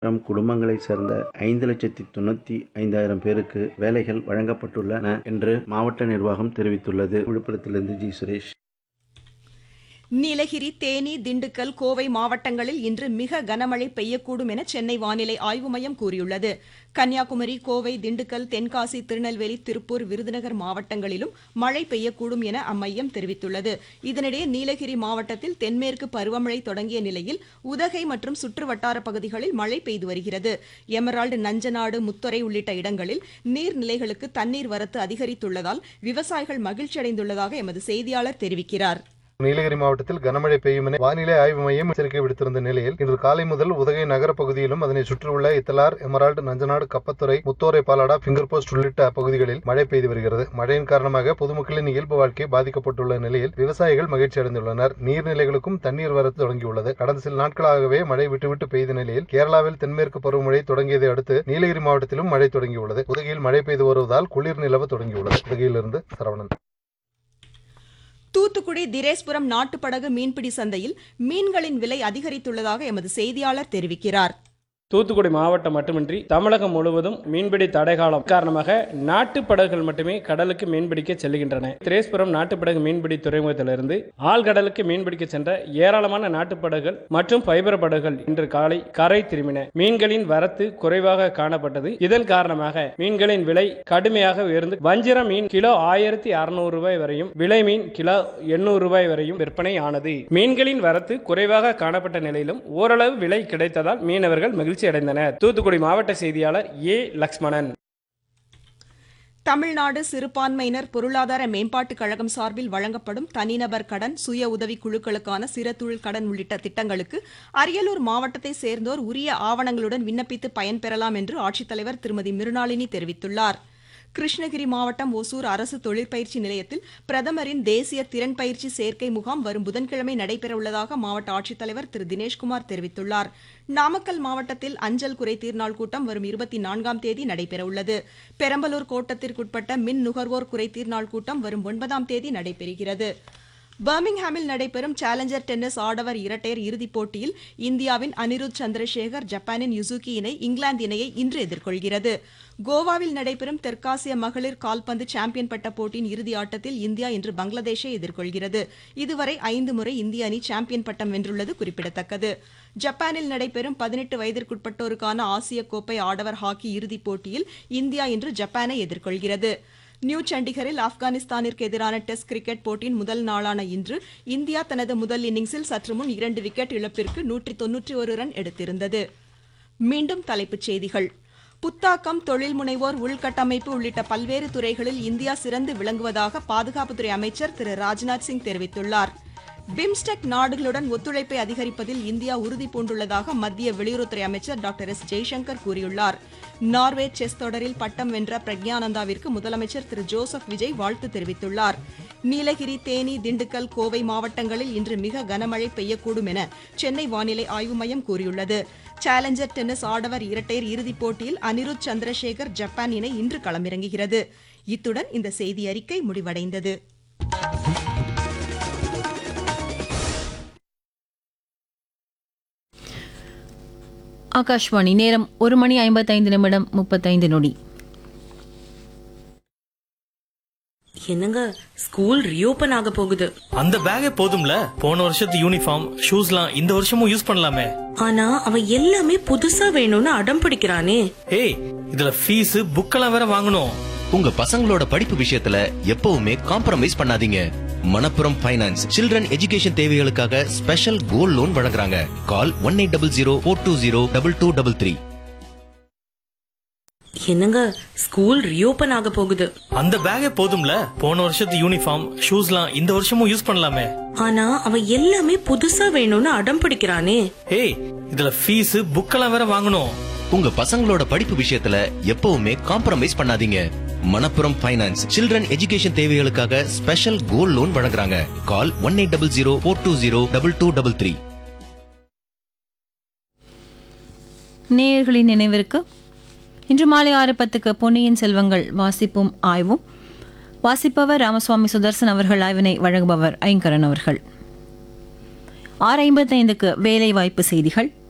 ஆயிரம் குடும்பங்களைச் சேர்ந்த ஐந்து லட்சத்தி தொண்ணூற்றி ஐந்தாயிரம் பேருக்கு வேலைகள் வழங்கப்பட்டுள்ளன என்று மாவட்ட நிர்வாகம் தெரிவித்துள்ளது விழுப்புரத்திலிருந்து ஜி சுரேஷ் நீலகிரி தேனி திண்டுக்கல் கோவை மாவட்டங்களில் இன்று மிக கனமழை பெய்யக்கூடும் என சென்னை வானிலை ஆய்வு மையம் கூறியுள்ளது கன்னியாகுமரி கோவை திண்டுக்கல் தென்காசி திருநெல்வேலி திருப்பூர் விருதுநகர் மாவட்டங்களிலும் மழை பெய்யக்கூடும் என அம்மையம் தெரிவித்துள்ளது இதனிடையே நீலகிரி மாவட்டத்தில் தென்மேற்கு பருவமழை தொடங்கிய நிலையில் உதகை மற்றும் சுற்றுவட்டார பகுதிகளில் மழை பெய்து வருகிறது எமரால்டு நஞ்சநாடு முத்துறை உள்ளிட்ட இடங்களில் நீர்நிலைகளுக்கு தண்ணீர் வரத்து அதிகரித்துள்ளதால் விவசாயிகள் மகிழ்ச்சியடைந்துள்ளதாக எமது செய்தியாளர் தெரிவிக்கிறார் நீலகிரி மாவட்டத்தில் கனமழை பெய்யும் என வானிலை ஆய்வு மையம் எச்சரிக்கை விடுத்திருந்த நிலையில் இன்று காலை முதல் உதகை நகர பகுதியிலும் அதனை சுற்றியுள்ள Ithalar emerald Nanjanad Kappathurai Muthorai Palada finger post உள்ளிட்ட பகுதிகளில் மழை பெய்து வருகிறது மழையின் காரணமாக பொதுமக்களின் இயல்பு வாழ்க்கை பாதிக்கப்பட்டுள்ள நிலையில் விவசாயிகள் மகிழ்ச்சி அடைந்துள்ளனர் நீர்நிலைகளுக்கும் தண்ணீர் வரத்து தொடங்கியுள்ளது கடந்த சில நாட்களாகவே மழை விட்டுவிட்டு பெய்த நிலையில் கேரளாவில் தென்மேற்கு பருவமழை தொடங்கியதை அடுத்து நீலகிரி மாவட்டத்திலும் மழை தொடங்கியுள்ளது உதகையில் மழை பெய்து வருவதால் குளிர் நிலவ தொடங்கியுள்ளது உதகையிலிருந்து சரவணன் தூத்துக்குடி திரேஸ்புரம் நாட்டுப்படகு மீன்பிடி சந்தையில் மீன்களின் விலை அதிகரித்துள்ளதாக எமது செய்தியாளர் தெரிவிக்கிறார் தூத்துக்குடி மாவட்டம் மட்டுமின்றி தமிழகம் முழுவதும் மீன்பிடி தடைகாலம் காரணமாக நாட்டு படகுகள் மட்டுமே கடலுக்கு மீன்பிடிக்க செல்லுகின்றன திரேஸ்புரம் நாட்டுப்படகு மீன்பிடி துறைமுகத்திலிருந்து ஆழ்கடலுக்கு மீன்பிடிக்க சென்ற ஏராளமான நாட்டுப்படகுகள் மற்றும் ஃபைபர் படகுகள் இன்று காலை கரை திரும்பின மீன்களின் வரத்து குறைவாக காணப்பட்டது இதன் காரணமாக மீன்களின் விலை கடுமையாக உயர்ந்து வஞ்சிர மீன் கிலோ ஆயிரத்தி அறுநூறு ரூபாய் வரையும் விலை மீன் கிலோ எண்ணூறு ரூபாய் வரையும் விற்பனை ஆனது மீன்களின் வரத்து குறைவாக காணப்பட்ட நிலையிலும் ஓரளவு விலை கிடைத்ததால் மீனவர்கள் மகிழ்ச்சி அடைந்தனர் தூத்துக்குடி மாவட்ட செய்தியாளர் ஏ லக்ஷ்மணன் தமிழ்நாடு சிறுபான்மையினர் பொருளாதார மேம்பாட்டுக் கழகம் சார்பில் வழங்கப்படும் தனிநபர் கடன் சுய உதவி குழுக்களுக்கான சிறதொழில் கடன் உள்ளிட்ட திட்டங்களுக்கு அரியலூர் மாவட்டத்தை சேர்ந்தோர் உரிய ஆவணங்களுடன் விண்ணப்பித்து பயன்பெறலாம் என்று ஆட்சித்தலைவர் திருமதி மிருணாளினி தெரிவித்துள்ளார் கிருஷ்ணகிரி மாவட்டம் ஒசூர் அரசு தொழிற்பயிற்சி நிலையத்தில் பிரதமரின் தேசிய திறன் பயிற்சி சேர்க்கை முகாம் வரும் புதன்கிழமை நடைபெறவுள்ளதாக மாவட்ட ஆட்சித்தலைவர் திரு தினேஷ்குமார் தெரிவித்துள்ளார் நாமக்கல் மாவட்டத்தில் அஞ்சல் குறைதீர் நாள் கூட்டம் வரும் இருபத்தி நான்காம் தேதி நடைபெறவுள்ளது பெரம்பலூர் கோட்டத்திற்குட்பட்ட மின் நுகர்வோர் குறைதீர் நாள் கூட்டம் வரும் ஒன்பதாம் தேதி நடைபெறுகிறது பர்மிங்ஹாமில் நடைபெறும் சேலஞ்சர் டென்னிஸ் ஆடவர் இரட்டையர் இறுதிப் போட்டியில் இந்தியாவின் அனிருத் சந்திரசேகர் ஜப்பானின் யுசுகி இணை இங்கிலாந்து இணையை இன்று எதிர்கொள்கிறது கோவாவில் நடைபெறும் தெற்காசிய மகளிர் கால்பந்து சாம்பியன் பட்ட போட்டியின் இறுதி ஆட்டத்தில் இந்தியா இன்று பங்களாதேஷை எதிர்கொள்கிறது இதுவரை ஐந்து முறை இந்திய அணி சாம்பியன் பட்டம் வென்றுள்ளது குறிப்பிடத்தக்கது ஜப்பானில் நடைபெறும் பதினெட்டு வயதிற்குட்பட்டோருக்கான ஆசிய கோப்பை ஆடவர் ஹாக்கி இறுதிப் போட்டியில் இந்தியா இன்று ஜப்பானை எதிர்கொள்கிறது நியூ சண்டிகரில் ஆப்கானிஸ்தானிற்கு எதிரான டெஸ்ட் கிரிக்கெட் போட்டியின் முதல் நாளான இன்று இந்தியா தனது முதல் இன்னிங்ஸில் சற்று முன் இரண்டு விக்கெட் இழப்பிற்கு நூற்றி தொன்னூற்றி ஒரு ரன் எடுத்திருந்தது மீண்டும் தலைப்புச் செய்திகள் புத்தாக்கம் தொழில் முனைவோர் உள்கட்டமைப்பு உள்ளிட்ட பல்வேறு துறைகளில் இந்தியா சிறந்து விளங்குவதாக பாதுகாப்புத்துறை அமைச்சர் திரு ராஜ்நாத் சிங் தெரிவித்துள்ளார் பிம்ஸ்டெக் நாடுகளுடன் ஒத்துழைப்பை அதிகரிப்பதில் இந்தியா உறுதி பூண்டுள்ளதாக மத்திய வெளியுறவுத்துறை அமைச்சர் டாக்டர் எஸ் ஜெய்சங்கர் கூறியுள்ளார் நார்வே செஸ் தொடரில் பட்டம் வென்ற பிரக்ஞானந்தாவிற்கு முதலமைச்சர் திரு ஜோசப் விஜய் வாழ்த்து தெரிவித்துள்ளார் நீலகிரி தேனி திண்டுக்கல் கோவை மாவட்டங்களில் இன்று மிக கனமழை பெய்யக்கூடும் என சென்னை வானிலை ஆய்வு மையம் கூறியுள்ளது சேலஞ்சர் டென்னிஸ் ஆடவர் இரட்டையர் இறுதிப் போட்டியில் அனிருத் சந்திரசேகர் ஜப்பான் இணை இன்று களமிறங்குகிறது இத்துடன் இந்த செய்தி அறிக்கை முடிவடைந்தது ஆகாஷ்வாணி நேரம் ஒரு மணி ஐம்பத்தைந்து நிமிடம் முப்பத்தைந்து நொடி என்னங்க ஸ்கூல் ரீஓபன் ஆக போகுது அந்த பேக்கே போதும்ல போன வருஷத்து யூனிஃபார்ம் ஷூஸ்லாம் இந்த வருஷமும் யூஸ் பண்ணலாமே ஆனா அவன் எல்லாமே புதுசா வேணும்னு அடம் பிடிக்கிறானே ஏய் இதுல ஃபீஸ் புக்கெல்லாம் வேற வாங்கணும் உங்க பசங்களோட படிப்பு விஷயத்துல எப்பவுமே காம்ப்ரமைஸ் பண்ணாதீங்க மணப்புரம் ஃபைனான்ஸ் சில்ட்ரன் எஜுகேஷன் தேவைகளுக்காக ஸ்பெஷல் கோல்ட் லோன் வழங்குறாங்க call one eight double zero four two zero double two double three என்னங்க ஸ்கூல் ரீஓபன் ஆக போகுது அந்த பேக்கே போதும்ல போன வருஷத்து யூனிஃபார்ம் ஷூஸ்லாம் இந்த வருஷமும் யூஸ் பண்ணலாமே ஆனா அவன் எல்லாமே புதுசா வேணும்னு அடம் பிடிக்கிறானே ஏய் இதுல ஃபீஸ் புக்கெல்லாம் வேற வாங்கணும் உங்க பசங்களோட படிப்பு விஷயத்துல எப்பவுமே காம்ப்ரமைஸ் பண்ணாதீங்க மணப்புரம் ஃபைனான்ஸ் சில்ட்ரன் எஜுகேஷன் தேவைகளுக்காக ஸ்பெஷல் கோல்ட் லோன் வழங்குறாங்க call one eight double zero four two zero double two double three நேயர்களின் நினைவிற்கு இன்று மாலை ஆறு பத்துக்கு பொன்னியின் செல்வங்கள் வாசிப்பும் ஆய்வும் வாசிப்பவர் ராமசுவாமி சுதர்சன் அவர்கள் ஆய்வினை வழங்குபவர் ஐங்கரன் அவர்கள் ஆறு ஐம்பத்தைந்துக்கு வேலை வாய்ப்பு செய்திகள்